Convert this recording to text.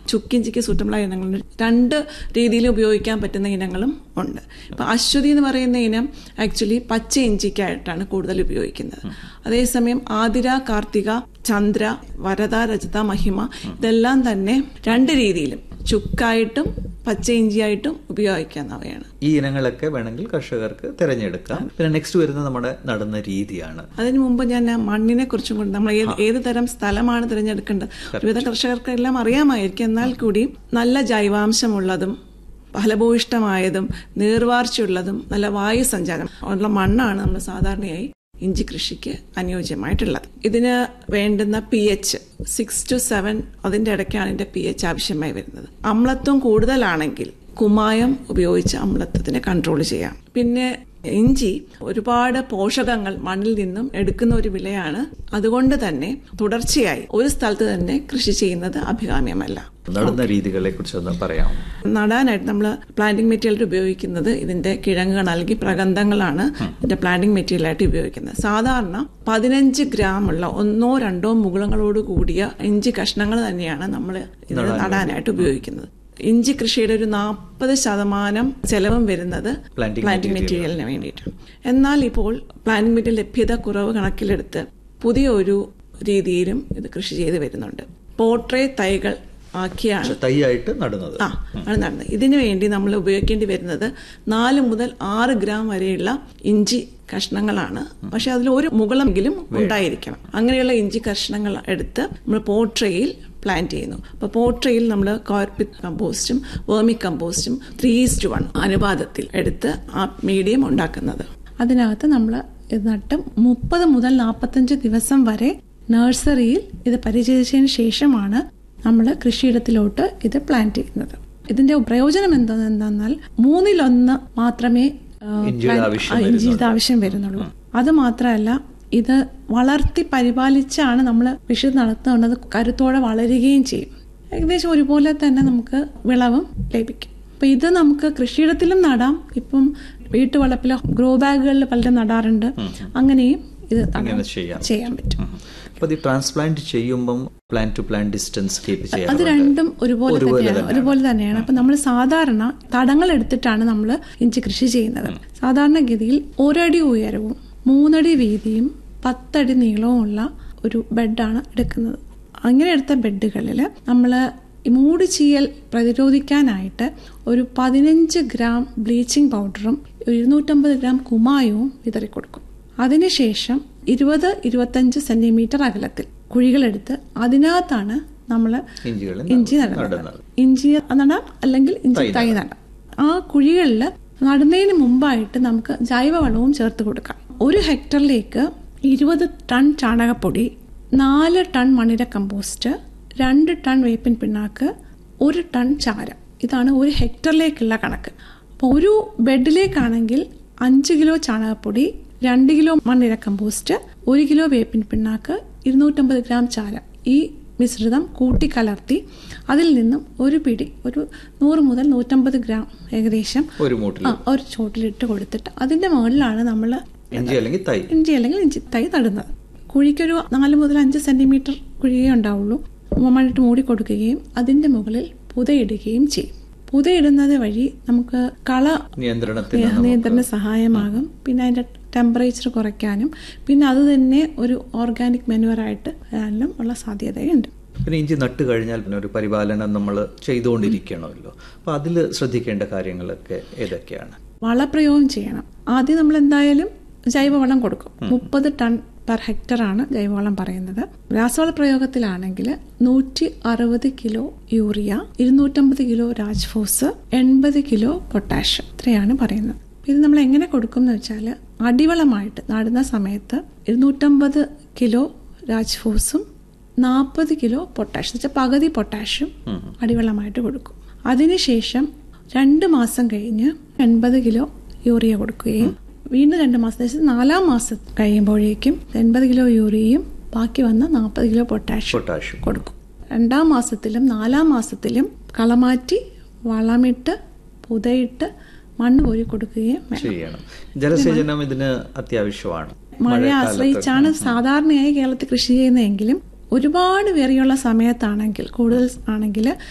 ചുക്കിഞ്ചിക്ക് സൂറ്റബിളായ ഇനങ്ങളുണ്ട് രണ്ട് രീതിയിൽ ഉപയോഗിക്കാൻ പറ്റുന്ന ഇനങ്ങളും ഉണ്ട് ഇപ്പൊ അശ്വതി എന്ന് പറയുന്ന ഇനം ആക്ച്വലി പച്ച ഇഞ്ചിക്കായിട്ടാണ് കൂടുതൽ ഉപയോഗിക്കുന്നത് അതേസമയം ആതിര കാർത്തിക ചന്ദ്ര വരദ രജത മഹിമ ഇതെല്ലാം തന്നെ രണ്ട് രീതിയിലും ചുക്കായിട്ടും പച്ച ഇഞ്ചിയായിട്ടും ഉപയോഗിക്കാവുന്നവയാണ് ഈ ഇനങ്ങളൊക്കെ വേണമെങ്കിൽ കർഷകർക്ക് തിരഞ്ഞെടുക്കാം പിന്നെ നെക്സ്റ്റ് വരുന്നത് നമ്മുടെ നടുന്ന രീതിയാണ് അതിനു മുമ്പ് ഞാൻ മണ്ണിനെ കുറിച്ചും കൂടി നമ്മൾ ഏത് ഏത് തരം സ്ഥലമാണ് തിരഞ്ഞെടുക്കേണ്ടത് ഒരുവിധ കർഷകർക്ക് എല്ലാം അറിയാമായിരിക്കും എന്നാൽ കൂടി നല്ല ജൈവാംശമുള്ളതും ഫലഭൂയിഷ്ടമായതും നീർവാർച്ചയുള്ളതും നല്ല വായു സഞ്ചാരം ഉള്ള മണ്ണാണ് നമ്മൾ സാധാരണയായി ഇഞ്ചി കൃഷിക്ക് അനുയോജ്യമായിട്ടുള്ളത് ഇതിന് വേണ്ടുന്ന P H six to seven അതിന്റെ ഇടയ്ക്കാണ് ഇതിന്റെ പി എച്ച് ആവശ്യമായി വരുന്നത് അമ്ലത്വം കൂടുതലാണെങ്കിൽ കുമായം ഉപയോഗിച്ച് അമ്ലത്വത്തിനെ കൺട്രോൾ ചെയ്യാം പിന്നെ ഇഞ്ചി ഒരുപാട് പോഷകങ്ങൾ മണ്ണിൽ നിന്നും എടുക്കുന്ന ഒരു വിളയാണ് അതുകൊണ്ട് തന്നെ തുടർച്ചയായി ഒരു സ്ഥലത്ത് തന്നെ കൃഷി ചെയ്യുന്നത് അഭികാമ്യമല്ല നടുന്ന രീതികളെ കുറിച്ച് ഒന്ന് പറയാം നടാനായിട്ട് നമ്മൾ പ്ലാന്റിംഗ് മെറ്റീരിയൽ ഉപയോഗിക്കുന്നത് ഇതിന്റെ കിഴങ്ങുകൾ അല്ലെങ്കിൽ പ്രഗന്ധങ്ങളാണ് ഇതിന്റെ പ്ലാന്റിംഗ് മെറ്റീരിയൽ ആയിട്ട് ഉപയോഗിക്കുന്നത് സാധാരണ പതിനഞ്ച് ഗ്രാം ഉള്ള ഒന്നോ രണ്ടോ മുകുളങ്ങളോട് കൂടിയ ഇഞ്ചി കഷ്ണങ്ങൾ തന്നെയാണ് നമ്മൾ ഇതിന് നടാനായിട്ട് ഉപയോഗിക്കുന്നത് ഇഞ്ചി കൃഷിയുടെ ഒരു നാൽപ്പത് ശതമാനം ചെലവും വരുന്നത് Planting പ്ലാന്റിംഗ് മെറ്റീരിയലിന് വേണ്ടിയിട്ടാണ് എന്നാൽ ഇപ്പോൾ പ്ലാന്റിംഗ് മെറ്റീരിയൽ ലഭ്യത കുറവ് കണക്കിലെടുത്ത് പുതിയ ഒരു രീതിയിലും ഇത് കൃഷി ചെയ്ത് വരുന്നുണ്ട് പോട്രേ തൈകൾ ആക്കിയാണ് തൈയായിട്ട് നടുന്നത് ആ ആണ് നടന്നത് ഇതിനു വേണ്ടി നമ്മൾ ഉപയോഗിക്കേണ്ടി വരുന്നത് നാല് മുതൽ ആറ് ഗ്രാം വരെയുള്ള ഇഞ്ചി കഷ്ണങ്ങളാണ് പക്ഷെ അതിൽ ഒരു മുകളമെങ്കിലും ഉണ്ടായിരിക്കണം അങ്ങനെയുള്ള ഇഞ്ചി കഷ്ണങ്ങൾ എടുത്ത് നമ്മൾ പോട്രയിൽ പ്ലാന്റ് ചെയ്യുന്നു അപ്പോൾ പോട്രയിൽ നമ്മൾ കോർപ്പിക് കമ്പോസ്റ്റും വേർമി കമ്പോസ്റ്റും ത്രീ ഈസ്റ്റ് വൺ അനുപാതത്തിൽ എടുത്ത് ആ മീഡിയം ഉണ്ടാക്കുന്നത് അതിനകത്ത് നമ്മൾ ഇത് നട്ട് മുപ്പത് മുതൽ നാൽപ്പത്തഞ്ച് ദിവസം വരെ നഴ്സറിയിൽ ഇത് പരിചരിച്ചതിന് ശേഷമാണ് നമ്മൾ കൃഷിയിടത്തിലോട്ട് ഇത് പ്ലാന്റ് ചെയ്യുന്നത് ഇതിന്റെ പ്രയോജനം എന്താണെന്ന് എന്താന്നാൽ മൂന്നിലൊന്ന് മാത്രമേ ആ, ഇഞ്ചിയുടെ plant- ആവശ്യം ആ, ഇഞ്ചിയുടെ ആവശ്യം വരുന്നുള്ളൂ അത് മാത്രമല്ല ഇത് വളർത്തി പരിപാലിച്ചാണ് നമ്മൾ കൃഷി നടത്തുന്നത് കരുത്തോടെ വളരുകയും ചെയ്യും ഏകദേശം ഒരുപോലെ തന്നെ നമുക്ക് വിളവും ലഭിക്കും അപ്പൊ ഇത് നമുക്ക് കൃഷിയിടത്തിലും നടാം ഇപ്പം വീട്ടുവളപ്പിലോ ഗ്രോ ബാഗുകളിൽ പലരും നടാറുണ്ട് അങ്ങനെയും ഇത് നടാം. ഇങ്ങനെ ചെയ്യാം ചെയ്യാൻ പറ്റും അപ്പൊ ഇത് ട്രാൻസ്പ്ലാന്റ് ചെയ്യുമ്പം plant to plant distance keep അത് ചെയ്യാറുണ്ട് രണ്ടും ഒരുപോലെ ഒരുപോലെ തന്നെയാണ് തന്നെയാണ്. ഒരുപോലെ തന്നെയാണ് അപ്പൊ നമ്മൾ സാധാരണ തടങ്ങൾ എടുത്തിട്ടാണ് നമ്മൾ ഇഞ്ചി കൃഷി ചെയ്യുന്നത് സാധാരണഗതിയിൽ ഒരടി ഉയരവും മൂന്നടി വീതിയും പത്തടി നീളവുമുള്ള ഒരു ബെഡാണ് എടുക്കുന്നത് അങ്ങനെ എടുത്ത ബെഡുകളിൽ നമ്മൾ മൂടി ചീയൽ പ്രതിരോധിക്കാനായിട്ട് ഒരു പതിനഞ്ച് ഗ്രാം ബ്ലീച്ചിങ് പൗഡറും ഇരുന്നൂറ്റമ്പത് ഗ്രാം കുമായവും വിതറി കൊടുക്കും അതിനുശേഷം ഇരുപത് ഇരുപത്തഞ്ച് സെന്റിമീറ്റർ അകലത്തിൽ കുഴികളെടുത്ത് അതിനകത്താണ് നമ്മൾ ഇഞ്ചികൾ ഇഞ്ചി നടുന്നത് നടുന്നത്. ഇഞ്ചി നടാം അല്ലെങ്കിൽ ഇഞ്ചി തൈ നടാം ആ കുഴികളിൽ നടുന്നതിന് മുമ്പായിട്ട് നമുക്ക് ജൈവവളവും ചേർത്ത് കൊടുക്കാം ഒരു ഹെക്ടറിലേക്ക് ഇരുപത് ടൺ ചാണകപ്പൊടി നാല് ടൺ മണിര കമ്പോസ്റ്റ് രണ്ട് ടൺ വേപ്പിൻ പിണ്ണാക്ക് ഒരു ടൺ ചാരം ഇതാണ് ഒരു ഹെക്ടറിലേക്കുള്ള കണക്ക് അപ്പോൾ ഒരു ബെഡിലേക്കാണെങ്കിൽ അഞ്ച് കിലോ ചാണകപ്പൊടി രണ്ട് കിലോ മണ്ണിര കമ്പോസ്റ്റ് ഒരു കിലോ വേപ്പിൻ പിണ്ണാക്ക് ഇരുന്നൂറ്റമ്പത് ഗ്രാം ചാരം ഈ മിശ്രിതം കൂട്ടിക്കലർത്തി അതിൽ നിന്നും ഒരു പിടി ഒരു നൂറ് മുതൽ നൂറ്റമ്പത് ഗ്രാം ഏകദേശം ഒരു മൂട്ടിൽ ആ, ഒരു ചോട്ടിലിട്ട് കൊടുത്തിട്ട് അതിന്റെ മുകളിലാണ് നമ്മൾ ഇഞ്ചി അല്ലെങ്കിൽ തൈ ഇഞ്ചി അല്ലെങ്കിൽ ഇഞ്ചി തൈ നടുന്നത് കുഴിക്കൊരു നാല് മുതൽ അഞ്ച് സെന്റിമീറ്റർ കുഴിയേ ഉണ്ടാവുള്ളൂ മണ്ണിട്ട് മൂടി കൊടുക്കുകയും അതിന്റെ മുകളിൽ പുതയിടുകയും ചെയ്യും പുതയിടുന്നത് വഴി നമുക്ക് കള നിയന്ത്രണത്തിന് നിയന്ത്രണ സഹായമാകും പിന്നെ അതിന്റെ ടെമ്പറേച്ചർ കുറയ്ക്കാനും പിന്നെ അത് തന്നെ ഒരു ഓർഗാനിക് മെനുവറായിട്ട് വരാനും ഉള്ള സാധ്യതയുണ്ട് പിന്നെ ഇഞ്ചി നട്ട് കഴിഞ്ഞാൽ പിന്നെ ഒരു പരിപാലനം നമ്മൾ ചെയ്തുകൊണ്ടിരിക്കണമല്ലോ അപ്പൊ അതിൽ ശ്രദ്ധിക്കേണ്ട കാര്യങ്ങളൊക്കെ ഏതൊക്കെയാണ് വളപ്രയോഗം ചെയ്യണം ആദ്യം നമ്മൾ എന്തായാലും ജൈവവളം കൊടുക്കും മുപ്പത് ടൺ പെർ ഹെക്ടർ ആണ് ജൈവവളം പറയുന്നത് രാസവള പ്രയോഗത്തിലാണെങ്കിൽ നൂറ്റി അറുപത് കിലോ യൂറിയ ഇരുന്നൂറ്റമ്പത് കിലോ രാജ്ഫോസ് എൺപത് കിലോ പൊട്ടാഷ് ഇത്രയാണ് പറയുന്നത് ഇത് നമ്മൾ എങ്ങനെ കൊടുക്കും എന്ന് വെച്ചാൽ അടിവളമായിട്ട് നടുന്ന സമയത്ത് ഇരുന്നൂറ്റമ്പത് കിലോ രാജ്ഫോസും നാൽപ്പത് കിലോ പൊട്ടാഷ് എന്ന് വെച്ചാൽ പകുതി പൊട്ടാഷും അടിവെള്ളമായിട്ട് കൊടുക്കും അതിനുശേഷം രണ്ട് മാസം കഴിഞ്ഞ് എൺപത് കിലോ യൂറിയ കൊടുക്കുകയും വീണ്ടും രണ്ട് മാസം അതായത് നാലാം മാസം കഴിയുമ്പോഴേക്കും എൺപത് കിലോ യൂറിയയും ബാക്കി വന്ന നാൽപ്പത് കിലോ പൊട്ടാഷും പൊട്ടാഷ്യം കൊടുക്കും രണ്ടാം മാസത്തിലും നാലാം മാസത്തിലും കളമാറ്റി വളമിട്ട് പുതയിട്ട് മണ്ണ് കോരി കൊടുക്കുകയും വേണം ചെയ്യണം ജലസേചനം ഇതിന് അത്യാവശ്യമാണ് മഴയെ ആശ്രയിച്ചാണ് സാധാരണയായി കേരളത്തിൽ കൃഷി ചെയ്യുന്നതെങ്കിലും ഒരുപാട് വെറിയുള്ള സമയത്താണെങ്കിൽ കൂടുതൽ ആണെങ്കിൽ